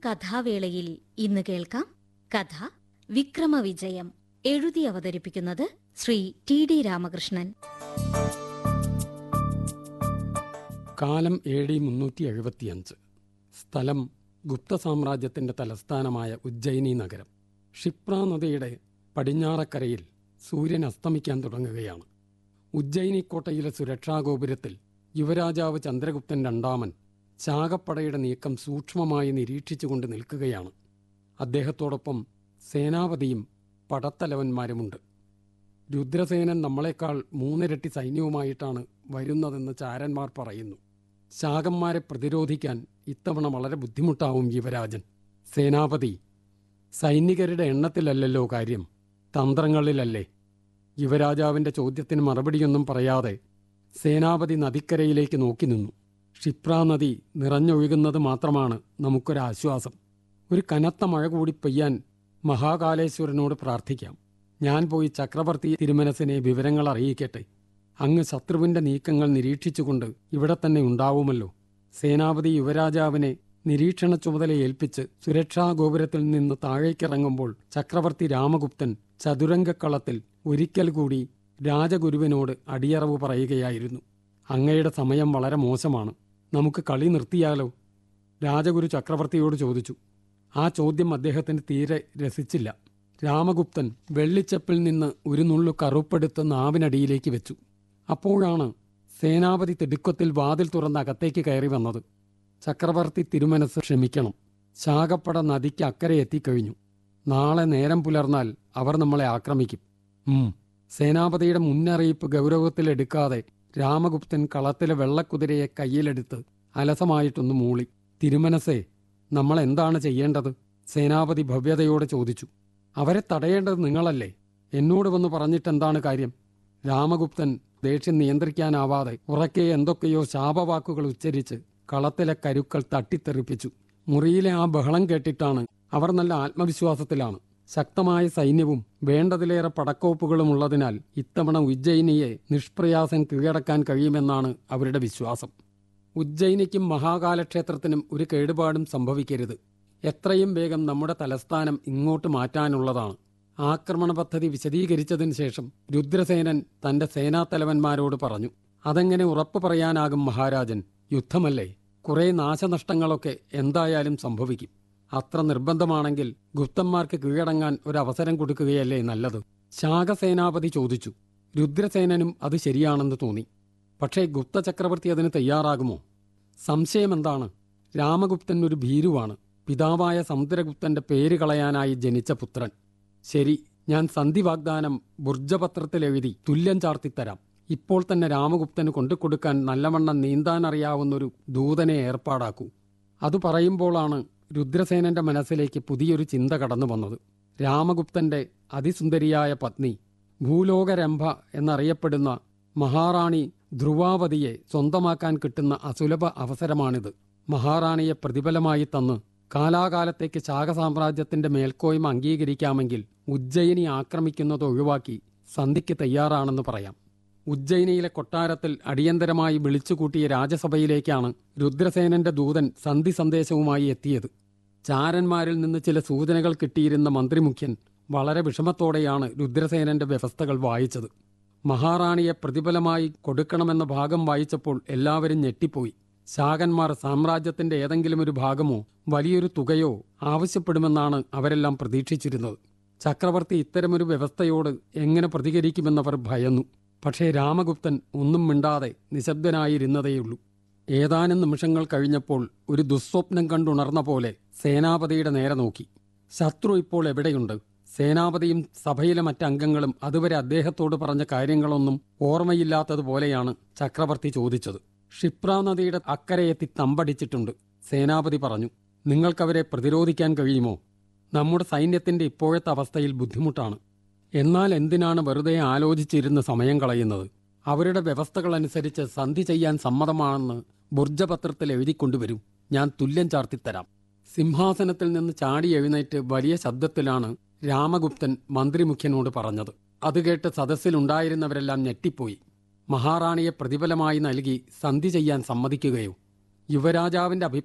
കഥാവേളയിൽ ഇന്ന് കേൾക്കാം കഥ വിക്രമവിജയം എഴുതി അവതരിപ്പിക്കുന്നത് ശ്രീ ടി ഡി രാമകൃഷ്ണൻ കാലം എ ഡി മുന്നൂറ്റി എഴുപത്തിയഞ്ച് സ്ഥലം ഗുപ്ത സാമ്രാജ്യത്തിന്റെ തലസ്ഥാനമായ ഉജ്ജയിനി നഗരം ക്ഷിപ്ര നദിയുടെ പടിഞ്ഞാറക്കരയിൽ സൂര്യൻ അസ്തമിക്കാൻ തുടങ്ങുകയാണ് ഉജ്ജയിനി കോട്ടയിലെ സുരക്ഷാഗോപുരത്തിൽ യുവരാജാവ് ചന്ദ്രഗുപ്തൻ രണ്ടാമൻ ചാകപ്പടയുടെ നീക്കം സൂക്ഷ്മമായി നിരീക്ഷിച്ചുകൊണ്ട് നിൽക്കുകയാണ് അദ്ദേഹത്തോടൊപ്പം സേനാപതിയും പടത്തലവന്മാരുമുണ്ട് രുദ്രസേനൻ നമ്മളെക്കാൾ മൂന്നിരട്ടി സൈന്യവുമായിട്ടാണ് വരുന്നതെന്ന് ചാരന്മാർ പറയുന്നു ശാകന്മാരെ പ്രതിരോധിക്കാൻ ഇത്തവണ വളരെ ബുദ്ധിമുട്ടാവും യുവരാജൻ സേനാപതി സൈനികരുടെ എണ്ണത്തിലല്ലല്ലോ കാര്യം തന്ത്രങ്ങളിലല്ലേ യുവരാജാവിന്റെ ചോദ്യത്തിന് മറുപടിയൊന്നും പറയാതെ സേനാപതി നദിക്കരയിലേക്ക് നോക്കി നിന്നു ക്ഷിപ്ര നദി നിറഞ്ഞൊഴുകുന്നത് മാത്രമാണ് നമുക്കൊരാശ്വാസം ഒരു കനത്ത മഴ കൂടി പെയ്യാൻ മഹാകാലേശ്വരനോട് പ്രാർത്ഥിക്കാം ഞാൻ പോയി ചക്രവർത്തി തിരുമനസിനെ വിവരങ്ങൾ അറിയിക്കട്ടെ അങ്ങ് ശത്രുവിന്റെ നീക്കങ്ങൾ നിരീക്ഷിച്ചുകൊണ്ട് ഇവിടെ തന്നെ ഉണ്ടാവുമല്ലോ സേനാപതി യുവരാജാവിനെ നിരീക്ഷണ ചുമതല ഏൽപ്പിച്ച് സുരക്ഷാ ഗോപുരത്തിൽ നിന്ന് താഴേക്കിറങ്ങുമ്പോൾ ചക്രവർത്തി രാമഗുപ്തൻ ചതുരംഗക്കളത്തിൽ ഒരിക്കൽ കൂടി രാജഗുരുവിനോട് അടിയറവ് പറയുകയായിരുന്നു അങ്ങയുടെ സമയം വളരെ മോശമാണ് നമുക്ക് കളി നിർത്തിയാലോ രാജഗുരു ചക്രവർത്തിയോട് ചോദിച്ചു ആ ചോദ്യം അദ്ദേഹത്തിന് തീരെ രസിച്ചില്ല രാമഗുപ്തൻ വെള്ളിച്ചപ്പിൽ നിന്ന് ഒരു നുള്ളു കറുപ്പെടുത്ത് നാവിനടിയിലേക്ക് വെച്ചു അപ്പോഴാണ് സേനാപതി തിടുക്കത്തിൽ വാതിൽ തുറന്ന് അകത്തേക്ക് കയറി വന്നത് ചക്രവർത്തി തിരുമനസ് ക്ഷമിക്കണം ശാകപ്പട നദിക്ക് അക്കരെ എത്തിക്കഴിഞ്ഞു നാളെ നേരം പുലർന്നാൽ അവർ നമ്മളെ ആക്രമിക്കും ഉം സേനാപതിയുടെ മുന്നറിയിപ്പ് ഗൗരവത്തിലെടുക്കാതെ രാമഗുപ്തൻ കളത്തിലെ വെള്ളക്കുതിരയെ കയ്യിലെടുത്ത് അലസമായിട്ടൊന്ന് മൂളി തിരുമനസേ നമ്മൾ എന്താണ് ചെയ്യേണ്ടത് സേനാപതി ഭവ്യതയോടെ ചോദിച്ചു അവരെ തടയേണ്ടത് നിങ്ങളല്ലേ എന്നോട് വന്ന് പറഞ്ഞിട്ടെന്താണ് കാര്യം രാമഗുപ്തൻ ദേഷ്യം നിയന്ത്രിക്കാനാവാതെ ഉറക്കെ എന്തൊക്കെയോ ശാപവാക്കുകൾ ഉച്ചരിച്ച് കളത്തിലെ കരുക്കൾ തട്ടിത്തെറിപ്പിച്ചു മുറിയിലെ ആ ബഹളം കേട്ടിട്ടാണ് അവർ നല്ല ആത്മവിശ്വാസത്തിലാണ് ശക്തമായ സൈന്യവും വേണ്ടതിലേറെ പടക്കോപ്പുകളും ഉള്ളതിനാൽ ഇത്തവണ ഉജ്ജയിനിയെ നിഷ്പ്രയാസം കീഴടക്കാൻ കഴിയുമെന്നാണ് അവരുടെ വിശ്വാസം ഉജ്ജയിനിക്കും മഹാകാലക്ഷേത്രത്തിനും ഒരു കേടുപാടും സംഭവിക്കരുത് എത്രയും വേഗം നമ്മുടെ തലസ്ഥാനം ഇങ്ങോട്ട് മാറ്റാനുള്ളതാണ് ആക്രമണ പദ്ധതി വിശദീകരിച്ചതിന് ശേഷം രുദ്രസേനൻ തന്റെ സേനാത്തലവന്മാരോട് പറഞ്ഞു അതെങ്ങനെ ഉറപ്പു പറയാനാകും മഹാരാജൻ യുദ്ധമല്ലേ കുറെ നാശനഷ്ടങ്ങളൊക്കെ എന്തായാലും സംഭവിക്കും അത്ര നിർബന്ധമാണെങ്കിൽ ഗുപ്തന്മാർക്ക് കീഴടങ്ങാൻ ഒരവസരം കൊടുക്കുകയല്ലേ നല്ലത് ശാഖസേനാപതി ചോദിച്ചു രുദ്രസേനനും അത് ശരിയാണെന്ന് തോന്നി പക്ഷേ ഗുപ്ത ചക്രവർത്തി അതിന് തയ്യാറാകുമോ സംശയമെന്താണ് രാമഗുപ്തൻ ഒരു ഭീരുവാണ് പിതാവായ സമുദ്രഗുപ്തന്റെ പേര് കളയാനായി ജനിച്ച പുത്രൻ ശരി ഞാൻ സന്ധി വാഗ്ദാനം ബുർജപത്രത്തിൽ എഴുതി തുല്യം ചാർത്തിത്തരാം ഇപ്പോൾ തന്നെ രാമഗുപ്തന് കൊണ്ടുകൊടുക്കാൻ നല്ലവണ്ണം നീന്താൻ അറിയാവുന്നൊരു ദൂതനെ ഏർപ്പാടാക്കൂ അത് പറയുമ്പോഴാണ് രുദ്രസേനന്റെ മനസ്സിലേക്ക് പുതിയൊരു ചിന്ത കടന്നു വന്നത് രാമഗുപ്തന്റെ അതിസുന്ദരിയായ പത്നി ഭൂലോകരംഭ എന്നറിയപ്പെടുന്ന മഹാറാണി ധ്രുവാവതിയെ സ്വന്തമാക്കാൻ കിട്ടുന്ന അസുലഭ അവസരമാണിത് മഹാറാണിയെ പ്രതിഫലമായി തന്ന് കാലാകാലത്തേക്ക് ശാഖസാമ്രാജ്യത്തിന്റെ മേൽക്കോയ്മ അംഗീകരിക്കാമെങ്കിൽ ഉജ്ജയിനി ആക്രമിക്കുന്നത് ഒഴിവാക്കി സന്ധിക്ക് തയ്യാറാണെന്ന് പറയാം ഉജ്ജയിനിയിലെ കൊട്ടാരത്തിൽ അടിയന്തരമായി വിളിച്ചുകൂട്ടിയ രാജസഭയിലേക്കാണ് രുദ്രസേനന്റെ ദൂതൻ സന്ധി സന്ദേശവുമായി എത്തിയത് ചാരന്മാരിൽ നിന്ന് ചില സൂചനകൾ കിട്ടിയിരുന്ന മന്ത്രിമുഖ്യൻ വളരെ വിഷമത്തോടെയാണ് രുദ്രസേനന്റെ വ്യവസ്ഥകൾ വായിച്ചത് മഹാറാണിയെ പ്രതിഫലമായി കൊടുക്കണമെന്ന ഭാഗം വായിച്ചപ്പോൾ എല്ലാവരും ഞെട്ടിപ്പോയി ശാകന്മാർ സാമ്രാജ്യത്തിന്റെ ഏതെങ്കിലും ഒരു ഭാഗമോ വലിയൊരു തുകയോ ആവശ്യപ്പെടുമെന്നാണ് അവരെല്ലാം പ്രതീക്ഷിച്ചിരുന്നത് ചക്രവർത്തി ഇത്തരമൊരു വ്യവസ്ഥയോട് എങ്ങനെ പ്രതികരിക്കുമെന്നവർ ഭയന്നു പക്ഷേ രാമഗുപ്തൻ ഒന്നും മിണ്ടാതെ നിശബ്ദനായിരുന്നതേയുള്ളൂ ഏതാനും നിമിഷങ്ങൾ കഴിഞ്ഞപ്പോൾ ഒരു ദുസ്വപ്നം കണ്ടുണർന്ന പോലെ സേനാപതിയുടെ നേരെ നോക്കി ശത്രു ഇപ്പോൾ എവിടെയുണ്ട് സേനാപതിയും സഭയിലെ മറ്റംഗങ്ങളും അതുവരെ അദ്ദേഹത്തോട് പറഞ്ഞ കാര്യങ്ങളൊന്നും ഓർമ്മയില്ലാത്തതുപോലെയാണ് ചക്രവർത്തി ചോദിച്ചത് ക്ഷിപ്ര നദിയുടെ അക്കരയെത്തി തമ്പടിച്ചിട്ടുണ്ട് സേനാപതി പറഞ്ഞു നിങ്ങൾക്കവരെ പ്രതിരോധിക്കാൻ കഴിയുമോ നമ്മുടെ സൈന്യത്തിന്റെ ഇപ്പോഴത്തെ അവസ്ഥയിൽ ബുദ്ധിമുട്ടാണ് എന്നാൽ എന്തിനാണ് വെറുതെ ആലോചിച്ചിരുന്ന് സമയം കളയുന്നത് അവരുടെ വ്യവസ്ഥകളനുസരിച്ച് സന്ധി ചെയ്യാൻ സമ്മതമാണെന്ന് ബുർജപത്രത്തിൽ എഴുതിക്കൊണ്ടുവരൂ ഞാൻ തുല്യം ചാർത്തിത്തരാം സിംഹാസനത്തിൽ നിന്ന് ചാടി എഴുന്നേറ്റ് വലിയ ശബ്ദത്തിലാണ് രാമഗുപ്തൻ മന്ത്രിമുഖ്യനോട് പറഞ്ഞത് അത് കേട്ട് സദസ്സിലുണ്ടായിരുന്നവരെല്ലാം ഞെട്ടിപ്പോയി മഹാറാണിയെ പ്രതിഫലമായി നൽകി സന്ധി ചെയ്യാൻ സമ്മതിക്കുകയോ യുവരാജാവിന്റെ അഭിപ്രായം